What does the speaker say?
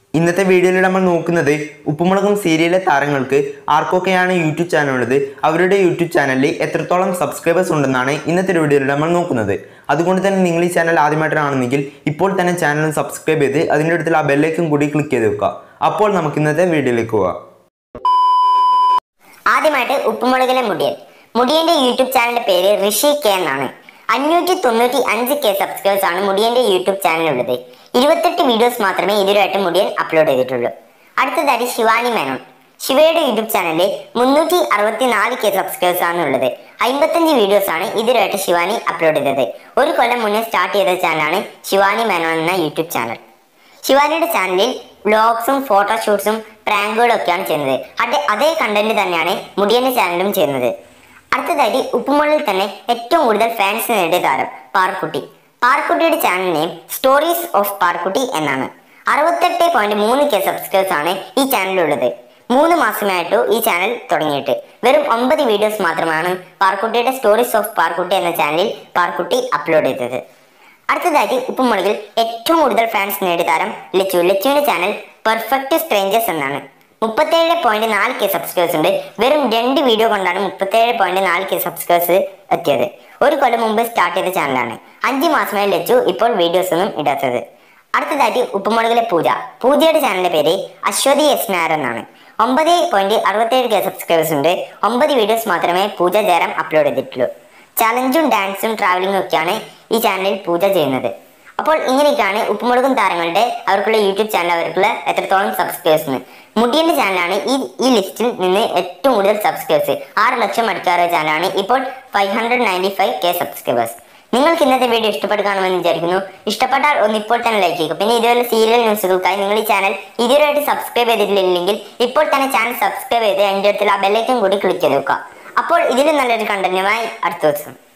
ഇന്നത്തെ വീഡിയോയിൽ നമ്മൾ നോക്കുന്നത് ഉപ്പുമുളകും സീരിയലിലെ താരങ്ങൾക്ക് ആർക്കൊക്കെയാണ് യൂട്യൂബ് ചാനൽ ഉള്ളത് അവരുടെ യൂട്യൂബ് ചാനലിൽ എത്രത്തോളം സബ്സ്ക്രൈബേഴ്സ് ഉണ്ടെന്നാണ് ഇന്നത്തെ വീഡിയോയിൽ നമ്മൾ നോക്കുന്നത് അതുകൊണ്ട് തന്നെ നിങ്ങൾ ഈ ചാനൽ ആദ്യമായിട്ടാണെങ്കിൽ ഇപ്പോൾ തന്നെ ചാനൽ സബ്സ്ക്രൈബ് ചെയ്ത് അതിൻ്റെ അടുത്തുള്ള ആ ബെല്ലേക്കും കൂടി ക്ലിക്ക് ചെയ്ത് വെക്കുക അപ്പോൾ നമുക്ക് ഇന്നത്തെ വീഡിയോയിലേക്ക് പോകാം ആദ്യമായിട്ട് ഉപ്പുമുളകിലെ മുടിയൻ മുടിയന്റെ യൂട്യൂബ് ചാനലിന്റെ പേര് ഋഷി കെ എന്നാണ് അഞ്ഞൂറ്റി തൊണ്ണൂറ്റി അഞ്ച് കെ സബ്സ്ക്രൈബേഴ്സ് ആണ് മുടിയന്റെ യൂട്യൂബ് ചാനലിലുള്ളത് ഇരുപത്തെട്ട് വീഡിയോസ് മാത്രമേ ഇതുവരെയായിട്ട് മുടിയൻ അപ്ലോഡ് ചെയ്തിട്ടുള്ളൂ അടുത്തതായി ശിവാനി മേനോൻ ശിവയുടെ യൂട്യൂബ് ചാനലിൽ മുന്നൂറ്റി അറുപത്തി നാല് കെ സബ്സ്ക്രൈബേഴ്സ് ആണ് ഉള്ളത് അമ്പത്തഞ്ച് വീഡിയോസ് ആണ് ഇതുവരെയായിട്ട് ശിവാനി അപ്ലോഡ് ചെയ്തത് ഒരു കൊല്ലം മുന്നേ സ്റ്റാർട്ട് ചെയ്ത ചാനലാണ് ശിവാനി മേനോൻ എന്ന യൂട്യൂബ് ചാനൽ ശിവാനിയുടെ ചാനലിൽ വ്ലോഗ്സും ഫോട്ടോഷൂട്ട്സും പ്രാങ്കുകളും ഒക്കെയാണ് ചെയ്യുന്നത് അതേ അതേ കണ്ടന്റ് തന്നെയാണ് മുടിയന്റെ ചാനലും ചെയ്യുന്നത് അടുത്തതായിട്ട് ഉപ്പുമുള്ളിൽ തന്നെ ഏറ്റവും കൂടുതൽ ഫാൻസ് നേടിയ താരം പാർക്കുട്ടി പാർക്കുട്ടിയുടെ channel name stories of Parukutty എന്നാണ് അറുപത്തെട്ട് പോയിന്റ് മൂന്ന് കെ സബ്സ്ക്രൈബേഴ്സ് ആണ് ഈ ചാനലിലുള്ളത് മൂന്ന് മാസമായിട്ടു ഈ ചാനൽ തുടങ്ങിയിട്ട് വെറും ഒമ്പത് വീഡിയോസ് മാത്രമാണ് പാർക്കുട്ടിയുടെ സ്റ്റോറീസ് ഓഫ് പാർക്കുട്ടി എന്ന ചാനലിൽ പാർക്കുട്ടി അപ്ലോഡ് ചെയ്തത് അടുത്തതായിട്ട് ഉപ്പുമുളകിൽ ഏറ്റവും കൂടുതൽ ഫാൻസ് നേടിയ താരം ലച്ചു ലച്ചുവിന്റെ ചാനൽ പെർഫെക്റ്റ് സ്ട്രേഞ്ചേഴ്സ് എന്നാണ് മുപ്പത്തേഴ് പോയിന്റ് നാല് കെ സബ്സ്ക്രൈബേഴ്സ് ഉണ്ട് വെറും രണ്ട് വീഡിയോ കൊണ്ടാണ് മുപ്പത്തേഴ് പോയിന്റ് നാല് കെ സബ്സ്ക്രൈബേഴ്സ് എത്തിയത് ഒരു കൊല്ലം മുമ്പ് സ്റ്റാർട്ട് ചെയ്ത ചാനലാണ് അഞ്ച് മാസമായി ലച്ചു ഇപ്പോൾ വീഡിയോസ് ഒന്നും ഇടാത്തത് അടുത്തതായിട്ട് ഉപ്പുമുളകിലെ പൂജ പൂജയുടെ ചാനലിന്റെ പേര് അശ്വതി എസ് നായർ എന്നാണ് ഒമ്പത് പോയിന്റ് അറുപത്തേഴ് കെ സബ്സ്ക്രൈബേഴ്സ് ഉണ്ട് ഒമ്പത് വീഡിയോസ് മാത്രമേ പൂജ ജയറാം അപ്ലോഡ് ചെയ്തിട്ടുള്ളൂ ചലഞ്ചും ഡാൻസും ട്രാവലിംഗും ഒക്കെയാണ് ഈ ചാനലിൽ പൂജ ചെയ്യുന്നത് അപ്പോൾ ഇങ്ങനെയൊക്കെയാണ് ഉപ്പുമുളകും താരങ്ങളുടെ അവർക്കുള്ള യൂട്യൂബ് ചാനൽ അവർക്കുള്ള എത്രത്തോളം സബ്സ്ക്രൈബേഴ്സ് മുടിയന്റെ ചാനലാണ് ഈ ഈ ലിസ്റ്റിൽ നിന്ന് ഏറ്റവും കൂടുതൽ സബ്സ്ക്രൈബേഴ്സ് ആറ് ലക്ഷം അടുക്കാറുള്ള ചാനലാണ് ഇപ്പോൾ five hundred ninety five K subscribers നിങ്ങൾക്ക് ഇന്നത്തെ വീഡിയോ ഇഷ്ടപ്പെട്ട് കാണുമെന്ന് വിചാരിക്കുന്നു ഇഷ്ടപ്പെട്ടാൽ ഒന്ന് ഇപ്പോൾ തന്നെ ലൈക്ക് ചെയ്യുക പിന്നെ ഇതുപോലെ സീരിയൽ ന്യൂസുകൾക്കായി നിങ്ങൾ ഈ ചാനൽ ഇതുവരെയായിട്ട് സബ്സ്ക്രൈബ് ചെയ്തിട്ടില്ലെങ്കിൽ ഇപ്പോൾ തന്നെ ചാനൽ സബ്സ്ക്രൈബ് ചെയ്ത് എൻ്റെ അടുത്തുള്ള ആ ബെല്ലൈക്കൻ കൂടി ക്ലിക്ക് ചെയ്ത് വെക്കുക അപ്പോൾ ഇതിലും നല്ലൊരു കണ്ടന്റുമായി അടുത്ത ദിവസം